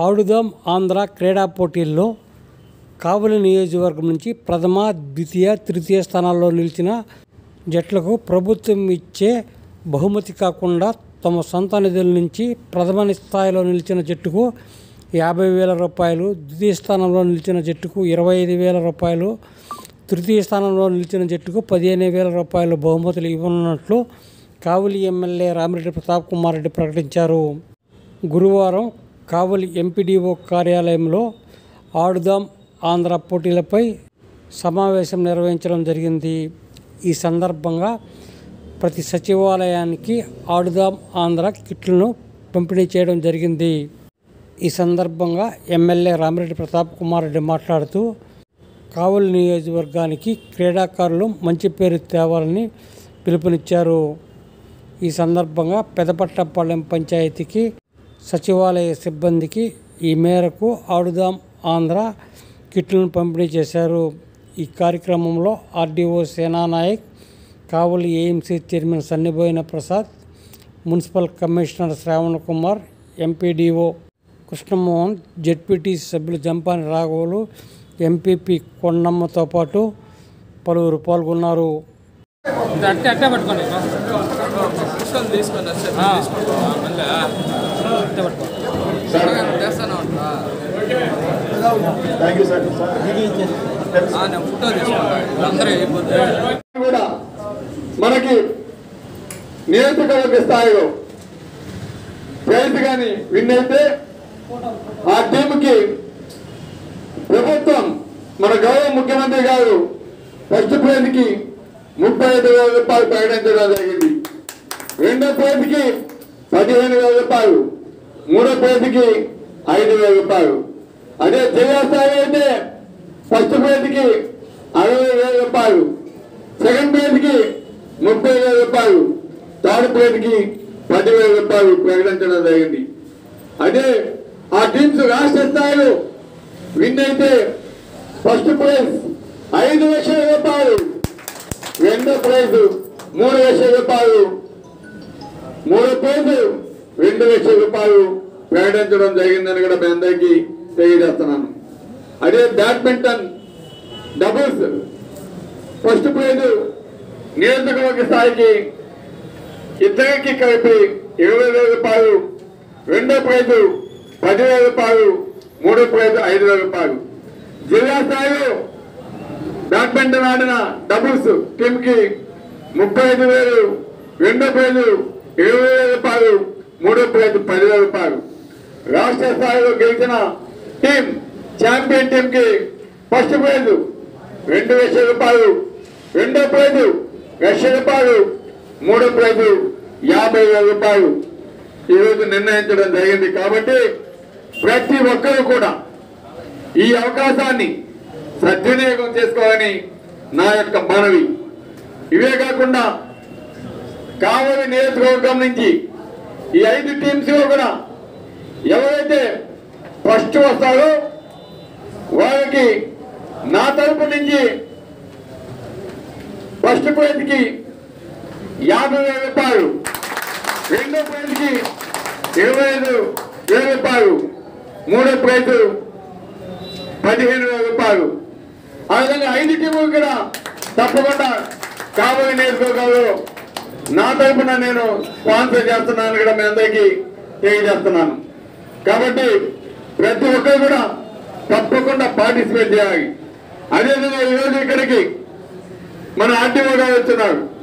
ఆడుదాం ఆంధ్ర క్రీడా పోటీల్లో కావలి నియోజకవర్గం నుంచి ప్రథమ ద్వితీయ తృతీయ స్థానాల్లో నిలిచిన జట్లకు ప్రభుత్వం ఇచ్చే బహుమతి కాకుండా తమ సొంత నిధుల నుంచి ప్రథమ స్థాయిలో నిలిచిన జట్టుకు యాభై వేల రూపాయలు ద్వితీయ స్థానంలో నిలిచిన జట్టుకు ఇరవై ఐదు వేల రూపాయలు తృతీయ స్థానంలో నిలిచిన జట్టుకు పదిహేను వేల రూపాయలు బహుమతులు ఇవ్వనున్నట్లు కావలి ఎమ్మెల్యే రామిరెడ్డి ప్రతాప్ కుమార్ రెడ్డి ప్రకటించారు గురువారం కావలి ఎంపీడీఓ కార్యాలయంలో ఆడుదాం ఆంధ్ర పోటీలపై సమావేశం నిర్వహించడం జరిగింది ఈ సందర్భంగా ప్రతి సచివాలయానికి ఆడుదాం ఆంధ్ర కిట్లను పంపిణీ చేయడం జరిగింది ఈ సందర్భంగా ఎమ్మెల్యే రామిరెడ్డి ప్రతాప్ కుమార్ రెడ్డి మాట్లాడుతూ కావలి నియోజకవర్గానికి క్రీడాకారులు మంచి పేరు తేవాలని పిలుపునిచ్చారు ఈ సందర్భంగా పెదపట్టపాలెం పంచాయతీకి సచివాలయ సిబ్బందికి ఈ మేరకు ఆడుదాం ఆంధ్ర కిట్లను పంపిణీ చేశారు ఈ కార్యక్రమంలో RDO Senanayak Kavali AMC chairman Sanniboina Prasad municipal commissioner Shravan Kumar MPDO Krishnamohan ZPT సభ్యులు జంపాని రాఘవులు ఎంపీపీ కొండమ్మతో పాటు పలువురు పాల్గొన్నారు అట్టే అట్టే పట్టుకోండి పుస్తకం తీసుకొని వస్తే ఆ. తీసుకుంటావా మళ్ళీ అట్టే పట్టుకో సడన్గా చేస్తానే ఉంటా థ్యాంక్ యూ సార్ ఆ, నేను ఫోటో తీసుకుంటాను అందరూ అయిపోతే కూడా మనకి నియోజకవర్గ స్థాయిలో ప్రైజ్ కానీ విన్ అయితే ఆ టీంకి ప్రభుత్వం మన గౌరవ ముఖ్యమంత్రి గారు ఫస్ట్ ప్రైజ్కి ముప్పై ఐదు వేల రూపాయలు ప్రకటించడం జరిగింది రెండో ప్రైజ్కి పదిహేను వేల రూపాయలు మూడో ప్రైజ్కి ఐదు వేల రూపాయలు అదే జిల్లా స్థాయి అయితే ఫస్ట్ ప్రైజ్కి అరవై వేల రూపాయలు సెకండ్ ప్రైజ్కి ముప్పై వేల రూపాయలు థర్డ్ ప్రైజ్కి పదివేల రూపాయలు ప్రకటించడం జరిగింది అదే ఆ టీమ్స్ రాష్ట్ర స్థాయిలో విన్ అయితే ఫస్ట్ ప్రైజ్ ఐదు లక్షల రూపాయలు రెండో ప్రైజ్ మూడు లక్షల రూపాయలు మూడో ప్రైజ్ రెండు లక్షల రూపాయలు ప్రకటించడం జరిగిందని కూడా మీ అందరికీ తెలియజేస్తున్నాను అదే బ్యాడ్మింటన్ డబుల్స్ ఫస్ట్ ప్రైజ్ నియోజకవర్గ స్థాయికి ఇద్దరికి కలిపి ఇరవై వేల రూపాయలు రెండో ప్రైజు పదివేల రూపాయలు మూడో ప్రైజు ఐదు వేల రూపాయలు జిల్లా స్థాయిలో బ్యాడ్మింటన్ ఆడిన డబుల్స్ టీమ్ కి ముప్పై ఐదు వేలు రెండో ప్రైజు ఇరవై వేల రూపాయలు మూడో ప్రైజు పదివేల రూపాయలు రాష్ట్ర స్థాయిలో గెలిచిన టీం ఛాంపియన్ టీం కి ఫస్ట్ ప్రైజు రెండు లక్షల రూపాయలు రెండో ప్రైజు లక్ష రూపాయలు మూడో ప్రైజు యాభై వేల రూపాయలు ఈరోజు నిర్ణయించడం జరిగింది కాబట్టి ప్రతి ఒక్కరూ కూడా ఈ అవకాశాన్ని సద్వినియోగం చేసుకోవాలని నా యొక్క మనవి ఇవే కాకుండా కావలి నియోజకవర్గం నుంచి ఈ ఐదు టీమ్స్ కూడా ఎవరైతే ఫస్ట్ వస్తారో వాళ్ళకి నా తరపు నుంచి ఫస్ట్ ప్రైజ్కి యాభై వేల రూపాయలు రెండో ప్రైజ్కి ఇరవై ఐదు వేల రూపాయలు మూడో ప్రైజ్ పదిహేను వేల రూపాయలు ఆ విధంగా ఐదు టీములు కూడా తప్పకుండా కాబోయే నియోజకవర్గాల్లో నా తరపున నేను స్పాన్సర్ చేస్తున్నాను కూడా మీ అందరికీ తెలియజేస్తున్నాను కాబట్టి ప్రతి ఒక్కరు కూడా తప్పకుండా పార్టిసిపేట్ చేయాలి అదేవిధంగా ఈరోజు ఇక్కడికి మన ఆర్టీఓ గారు వచ్చినారు